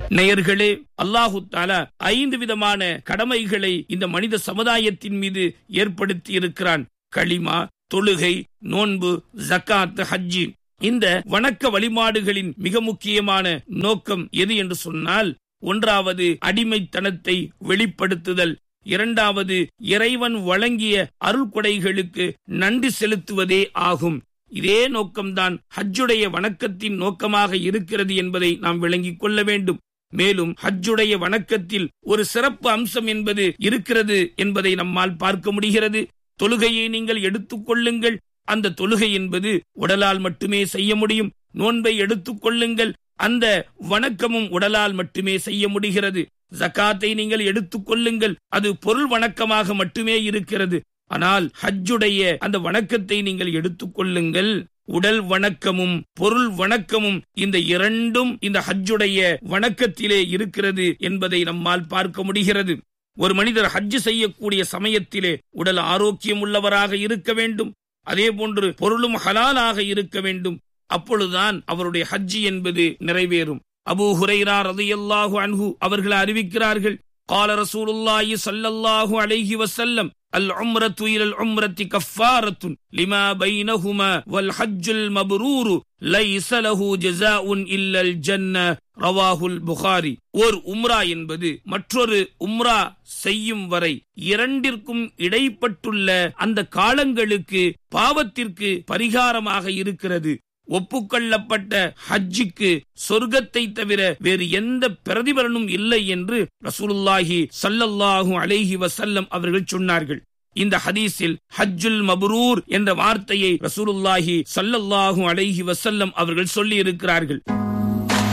நேயர்களே அல்லாஹு தாலா ஐந்து விதமான கடமைகளை இந்த மனித சமுதாயத்தின் மீது ஏற்படுத்தி இருக்கிறான் களிமா தொழுகை நோன்பு ஜக்காத் ஹஜ்ஜி இந்த வணக்க வழிபாடுகளின் மிக முக்கியமான நோக்கம் எது என்று சொன்னால் ஒன்றாவது அடிமைத்தனத்தை வெளிப்படுத்துதல் இரண்டாவது இறைவன் வழங்கிய அருள்கொடைகளுக்கு நன்றி செலுத்துவதே ஆகும் இதே நோக்கம்தான் ஹஜ்ஜுடைய வணக்கத்தின் நோக்கமாக இருக்கிறது என்பதை நாம் விளங்கிக் கொள்ள வேண்டும் மேலும் ஹஜ்ஜுடைய வணக்கத்தில் ஒரு சிறப்பு அம்சம் என்பது இருக்கிறது என்பதை நம்மால் பார்க்க முடிகிறது தொழுகையை நீங்கள் எடுத்துக் கொள்ளுங்கள் அந்த தொழுகை என்பது உடலால் மட்டுமே செய்ய முடியும் நோன்பை எடுத்துக் கொள்ளுங்கள் அந்த வணக்கமும் உடலால் மட்டுமே செய்ய முடிகிறது ஜக்காத்தை நீங்கள் எடுத்துக் கொள்ளுங்கள் அது பொருள் வணக்கமாக மட்டுமே இருக்கிறது ஆனால் ஹஜ்ஜுடைய அந்த வணக்கத்தை நீங்கள் எடுத்துக் கொள்ளுங்கள் உடல் வணக்கமும் பொருள் வணக்கமும் இந்த இரண்டும் இந்த ஹஜ்ஜுடைய வணக்கத்திலே இருக்கிறது என்பதை நம்மால் பார்க்க முடிகிறது ஒரு மனிதர் ஹஜ்ஜு செய்யக்கூடிய சமயத்திலே உடல் ஆரோக்கியம் உள்ளவராக இருக்க வேண்டும் அதே போன்று பொருளும் ஹலாலாக இருக்க வேண்டும் அப்பொழுதுதான் அவருடைய ஹஜ்ஜி என்பது நிறைவேறும் அபூ ஹுரைரா ரதியல்லாஹு அன்ஹு அவர்கள் அறிவிக்கிறார்கள் قال رسول الله صلى الله عليه وسلم العمرة إلى العمرة كفارة لما بينهما والحج المبرور ليس له جزاء إلا الجنة ரவாஹுல் புகாரி ஓர் உம்ரா என்பது மற்றொரு உம்ரா செய்யும் வரை இரண்டிற்கும் இடைப்பட்டுள்ள அந்த காலங்களுக்கு பாவத்திற்கு பரிகாரமாக இருக்கிறது ஒப்புக்கொள்ளப்பட்ட ஹஜ்ஜிக்கு சொர்க்கத்தை தவிர வேறு எந்த பிரதிபலனும் இல்லை என்று ரசூலுல்லாஹி சல்லல்லாஹு அலைஹி வசல்லம் அவர்கள் சொன்னார்கள் இந்த ஹதீஸில் ஹஜ்ஜுல் மபரூர் என்ற வார்த்தையை ரசூலுல்லாஹி சல்லல்லாஹு அலைஹி வசல்லம் அவர்கள் சொல்லி இருக்கிறார்கள்